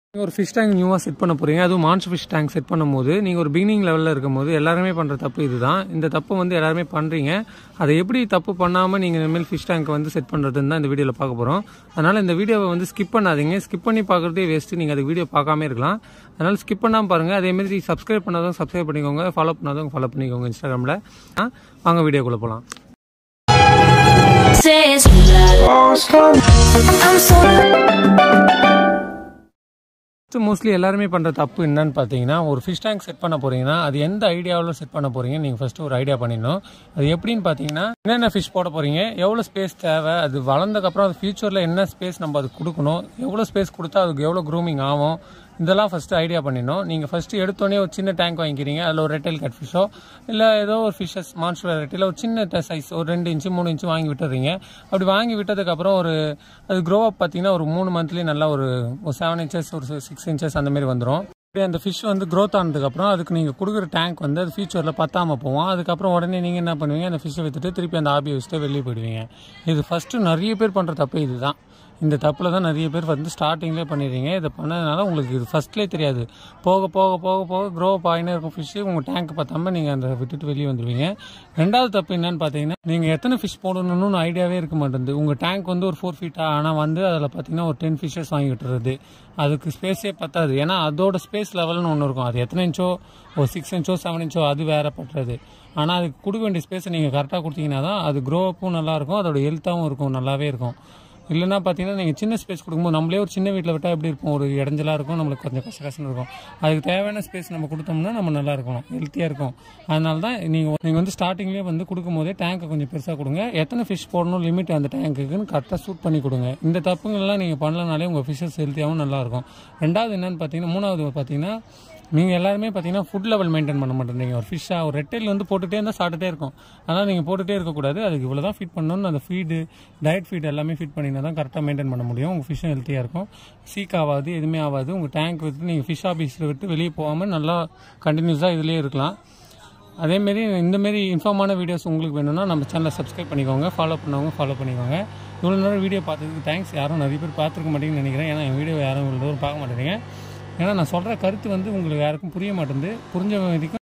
நீங்கள் ஒரு fish tank நியூவாக செட் பண்ண போகிறீங்க அதுவும் மான்ஸ்டர் ஃபிஷ் டேங்க் செட் பண்ணும்போது நீங்கள் ஒரு பிகினிங் லெவலில் இருக்கும்போது எல்லாருமே பண்ணுற தப்பு இதுதான் இந்த தப்பு வந்து எல்லாருமே பண்ணுறீங்க அதை எப்படி தப்பு பண்ணாமல் நீங்கள் இனிமேல் ஃபிஷ் டேங்க் வந்து செட் பண்ணுறதுன்னு தான் இந்த வீடியோவில் பார்க்க போகிறோம் அதனால் இந்த வீடியோவை வந்து ஸ்கிப் பண்ணாதீங்க ஸ்கிப் பண்ணி பார்க்குறதே வேஸ்ட்டு நீங்கள் அது வீடியோ பார்க்காம இருக்கலாம் அதனால் ஸ்கிப் பண்ணாமல் பாருங்கள் அதேமாதிரி சப்ஸ்கிரைப் பண்ணாதவங்க சப்ஸ்கிரைப் பண்ணிக்கோங்க ஃபாலோ பண்ணாதவங்க ஃபாலோ பண்ணிக்கோங்க இன்ஸ்டாகிராமில் வாங்க வீடியோக்குள்ளே போகலாம் says I'm so மோஸ்ட்லி எல்லாருமே பண்ணுற தப்பு என்னன்னு பார்த்தீங்கன்னா ஒரு ஃபிஷ் டேங்க் செட் பண்ண போறீங்கன்னா அது எந்த ஐடியாவில் செட் பண்ண போறீங்க நீங்கள் ஃபர்ஸ்ட் ஒரு ஐடியா பண்ணிடணும் அது எப்படின்னு பார்த்தீங்கன்னா என்னென்ன ஃபிஷ் போட போறீங்க எவ்வளோ ஸ்பேஸ் தேவை அது வளர்ந்ததுக்கப்புறம் அது ஃபியூச்சரில் என்ன ஸ்பேஸ் நம்ம அது கொடுக்கணும் எவ்வளோ ஸ்பேஸ் கொடுத்தா அதுக்கு எவ்வளோ க்ரூமிங் ஆகும் இதெல்லாம் ஃபஸ்ட்டு ஐடியா பண்ணிடணும் நீங்கள் ஃபஸ்ட்டு எடுத்தோடனே ஒரு சின்ன டேங்க் வாங்கிக்கிறீங்க அதில் ஒரு ரெட்டைல் கட் ஃபிஷ்ஷோ இல்லை ஏதோ ஒரு ஃபிஷ்ஷஸ் மான்ஸ்டர் வெரைட்டியில் ஒரு சின்ன சைஸ் ஒரு ரெண்டு இன்ச்சு மூணு இன்ச்சு வாங்கி விட்டுறீங்க அப்படி வாங்கி விட்டதுக்கப்புறம் ஒரு அது க்ரோ அப் பார்த்தீங்கன்னா ஒரு மூணு மந்த்லேயே நல்லா ஒரு ஒரு செவன் இன்ச்சஸ் ஒரு சிக்ஸ் இன்ச்சஸ் அந்த மாதிரி வந்துடும் அப்படியே அந்த ஃபிஷ் வந்து க்ரோத் ஆனதுக்கப்புறம் அதுக்கு நீங்கள் கொடுக்குற டேங்க் வந்து அது ஃபியூச்சரில் பத்தாமல் போவோம் அதுக்கப்புறம் உடனே நீங்கள் என்ன பண்ணுவீங்க அந்த ஃபிஷ்ஷை விற்றுட்டு திருப்பி அந்த ஆபியை வச்சுட்டு வெளியே போயிடுவீங்க இது ஃபஸ்ட்டு நிறைய பேர் பண்ணுற தப்பு இதுதான் இந்த தப்பில் தான் நிறைய பேர் வந்து ஸ்டார்டிங்லேயே பண்ணிடுறீங்க இதை பண்ணதுனால உங்களுக்கு இது ஃபஸ்ட்லேயே தெரியாது போக போக போக போக க்ரோ ஆகினே இருக்கும் ஃபிஷ்ஷு உங்கள் டேங்க் பார்த்தாம நீங்கள் அந்த விட்டுட்டு வெளியே வந்துடுவீங்க ரெண்டாவது தப்பு என்னன்னு பார்த்தீங்கன்னா நீங்கள் எத்தனை ஃபிஷ் போடணும்னு ஐடியாவே இருக்க மாட்டேங்குது உங்கள் டேங்க் வந்து ஒரு ஃபோர் ஃபீட்டா ஆனால் வந்து அதில் பார்த்தீங்கன்னா ஒரு டென் ஃபிஷ்ஷஸ் வாங்கி விட்டுறது அதுக்கு ஸ்பேஸே பத்தாது ஏன்னா அதோட ஸ்பேஸ் லெவல்னு ஒன்று இருக்கும் அது எத்தனை இன்ச்சோ ஒரு சிக்ஸ் இன்ச்சோ செவன் இன்ச்சோ அது வேற பட்டுறது ஆனால் அதுக்கு கொடுக்க வேண்டிய ஸ்பேஸை நீங்கள் கரெக்டாக கொடுத்தீங்கன்னா தான் அது க்ரோ அப்பும் நல்லாயிருக்கும் அதோட ஹெல்த்தாகவும் இருக்கும் நல்லாவே இருக்கும் இல்லைன்னா பார்த்தீங்கன்னா நீங்கள் சின்ன ஸ்பேஸ் கொடுக்கும்போது நம்மளே ஒரு சின்ன வீட்டில் விட்டால் எப்படி இருக்கும் ஒரு இடைஞ்சலாக இருக்கும் நம்மளுக்கு கொஞ்சம் கஷ்ட கஷ்டம் இருக்கும் அதுக்கு தேவையான ஸ்பேஸ் நம்ம கொடுத்தோம்னா நம்ம நல்லா இருக்கணும் ஹெல்த்தியாக இருக்கும் அதனால தான் நீங்கள் நீங்கள் வந்து ஸ்டார்டிங்லேயே வந்து கொடுக்கும் போதே டேங்கை கொஞ்சம் பெருசாக கொடுங்க எத்தனை ஃபிஷ் போடணும் லிமிட் அந்த டேங்க்குன்னு கரெக்டாக சூட் பண்ணி கொடுங்க இந்த தப்புங்கள்லாம் நீங்கள் பண்ணலனாலே உங்கள் ஃபிஷ்ஷஸ் ஹெல்த்தியாகவும் நல்லாயிருக்கும் ரெண்டாவது என்னன்னு பார்த்தீங்கன்னா மூணாவது பார்த்தீங்கன்னா நீங்கள் எல்லாருமே பார்த்தீங்கன்னா ஃபுட் லெவல் மெயின்டைன் பண்ண மாட்டேங்க ஒரு ஃபிஷ்ஷாக ஒரு ரெட்டைல் வந்து போட்டுகிட்டே இருந்தால் சாப்பிட்டுட்டே இருக்கும் அதனால் நீங்கள் போட்டுகிட்டே இருக்கக்கூடாது அதுக்கு இவ்வளோ தான் ஃபீட் பண்ணணும்னு அந்த ஃபீடு டயட் ஃபீட் எல்லாமே ஃபீட் பண்ணினா தான் கரெக்டாக மெயின்டைன் பண்ண முடியும் உங்கள் ஃபிஷ்ஷும் ஹெல்த்தியாக இருக்கும் சீக் ஆகாது எதுவுமே ஆகாது உங்கள் டேங்க் விட்டு நீங்கள் ஃபிஷ் ஆஃபீஸில் விட்டு வெளியே போகாமல் நல்லா கண்டினியூஸாக இதுலேயே இருக்கலாம் அதேமாரி இந்தமாரி இன்ஃபார்மான வீடியோஸ் உங்களுக்கு வேணும்னா நம்ம சேனலை சப்ஸ்கிரைப் பண்ணிக்கோங்க ஃபாலோ பண்ணவங்க ஃபாலோ பண்ணிக்கோங்க இவ்வளோ நேரம் வீடியோ பார்த்ததுக்கு தேங்க்ஸ் யாரும் நிறைய பேர் பார்த்துருக்க மாட்டேங்கன்னு நினைக்கிறேன் ஏன்னா என் வீடியோ யாரும் இவ்வளோ தூரம் பார்க்க மாட்டேங்க ஏன்னா நான் சொல்கிற கருத்து வந்து உங்களுக்கு யாருக்கும் புரிய மாட்டேங்குது புரிஞ்ச வரைக்கும்